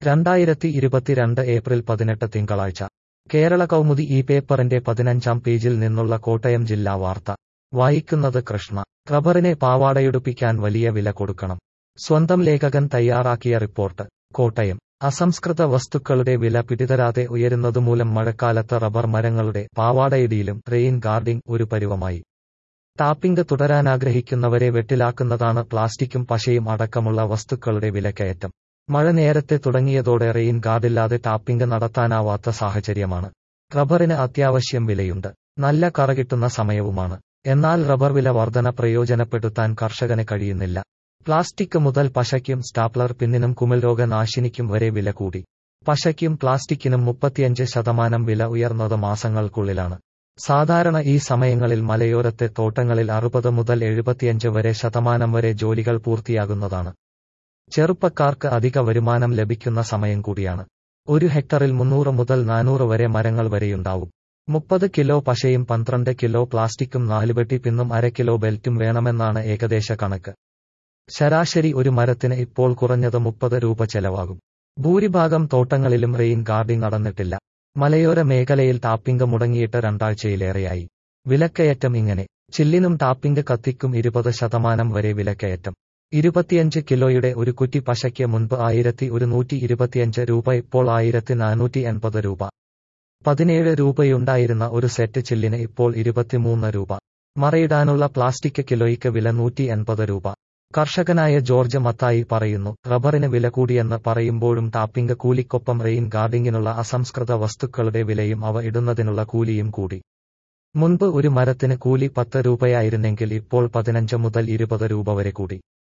രണ്ടായിരത്തി ഇരുപത്തിരണ്ട് ഏപ്രിൽ പതിനെട്ട് തിങ്കളാഴ്ച കേരള കൗമുദി ഈ പേപ്പറിന്റെ പതിനഞ്ചാം പേജിൽ നിന്നുള്ള കോട്ടയം ജില്ലാ വാർത്ത വായിക്കുന്നത് കൃഷ്ണ റബ്ബറിനെ പാവാടയുടുപ്പിക്കാൻ വലിയ വില കൊടുക്കണം സ്വന്തം ലേഖകൻ തയ്യാറാക്കിയ റിപ്പോർട്ട് കോട്ടയം അസംസ്കൃത വസ്തുക്കളുടെ വില പിടിതരാതെ ഉയരുന്നതുമൂലം മഴക്കാലത്ത് റബ്ബർ മരങ്ങളുടെ പാവാടയിടിയിലും റെയിൻ ഗാർഡിംഗ് ഒരു പരുവമായി ടാപ്പിംഗ് തുടരാനാഗ്രഹിക്കുന്നവരെ വെട്ടിലാക്കുന്നതാണ് പ്ലാസ്റ്റിക്കും പശയും അടക്കമുള്ള വസ്തുക്കളുടെ വിലക്കയറ്റം മഴ നേരത്തെ തുടങ്ങിയതോടെ റെയിൻ ഗാർഡില്ലാതെ ടാപ്പിംഗ് നടത്താനാവാത്ത സാഹചര്യമാണ് റബ്ബറിന് അത്യാവശ്യം വിലയുണ്ട് നല്ല കറകിട്ടുന്ന സമയവുമാണ് എന്നാൽ റബ്ബർ വില വർധന പ്രയോജനപ്പെടുത്താൻ കർഷകന് കഴിയുന്നില്ല പ്ലാസ്റ്റിക് മുതൽ പശയ്ക്കും സ്റ്റാപ്ലർ പിന്നിനും കുമിൾരോഗനാശിനിക്കും വരെ വില കൂടി പശയ്ക്കും പ്ലാസ്റ്റിക്കിനും മുപ്പത്തിയഞ്ച് ശതമാനം വില ഉയർന്നത് മാസങ്ങൾക്കുള്ളിലാണ് സാധാരണ ഈ സമയങ്ങളിൽ മലയോരത്തെ തോട്ടങ്ങളിൽ അറുപത് മുതൽ എഴുപത്തിയഞ്ച് വരെ ശതമാനം വരെ ജോലികൾ പൂർത്തിയാകുന്നതാണ് ചെറുപ്പക്കാർക്ക് അധിക വരുമാനം ലഭിക്കുന്ന സമയം കൂടിയാണ് ഒരു ഹെക്ടറിൽ മുന്നൂറ് മുതൽ നാനൂറ് വരെ മരങ്ങൾ വരെയുണ്ടാവും മുപ്പത് കിലോ പശയും പന്ത്രണ്ട് കിലോ പ്ലാസ്റ്റിക്കും നാലുപെട്ടി പിന്നും അര കിലോ ബെൽറ്റും വേണമെന്നാണ് ഏകദേശ കണക്ക് ശരാശരി ഒരു മരത്തിന് ഇപ്പോൾ കുറഞ്ഞത് മുപ്പത് രൂപ ചെലവാകും ഭൂരിഭാഗം തോട്ടങ്ങളിലും റെയിൻ ഗാർഡിംഗ് നടന്നിട്ടില്ല മലയോര മേഖലയിൽ ടാപ്പിംഗ് മുടങ്ങിയിട്ട് രണ്ടാഴ്ചയിലേറെയായി വിലക്കയറ്റം ഇങ്ങനെ ചില്ലിനും ടാപ്പിംഗ് കത്തിക്കും ഇരുപത് ശതമാനം വരെ വിലക്കയറ്റം ഇരുപത്തിയഞ്ച് കിലോയുടെ ഒരു കുറ്റി പശയ്ക്ക് മുൻപ് ആയിരത്തി ഒരുന്നൂറ്റി ഇരുപത്തിയഞ്ച് രൂപ ഇപ്പോൾ ആയിരത്തി നാനൂറ്റി എൺപത് രൂപ പതിനേഴ് രൂപയുണ്ടായിരുന്ന ഒരു സെറ്റ് ചില്ലിന് ഇപ്പോൾ ഇരുപത്തിമൂന്ന് രൂപ മറയിടാനുള്ള പ്ലാസ്റ്റിക് കിലോയ്ക്ക് വില നൂറ്റി എൺപത് രൂപ കർഷകനായ ജോർജ് മത്തായി പറയുന്നു റബ്ബറിന് വില കൂടിയെന്ന് പറയുമ്പോഴും ടാപ്പിംഗ് കൂലിക്കൊപ്പം റെയിൻ ഗാർഡിങ്ങിനുള്ള അസംസ്കൃത വസ്തുക്കളുടെ വിലയും അവ ഇടുന്നതിനുള്ള കൂലിയും കൂടി മുൻപ് ഒരു മരത്തിന് കൂലി പത്ത് രൂപയായിരുന്നെങ്കിൽ ഇപ്പോൾ പതിനഞ്ച് മുതൽ ഇരുപത് രൂപ വരെ കൂടി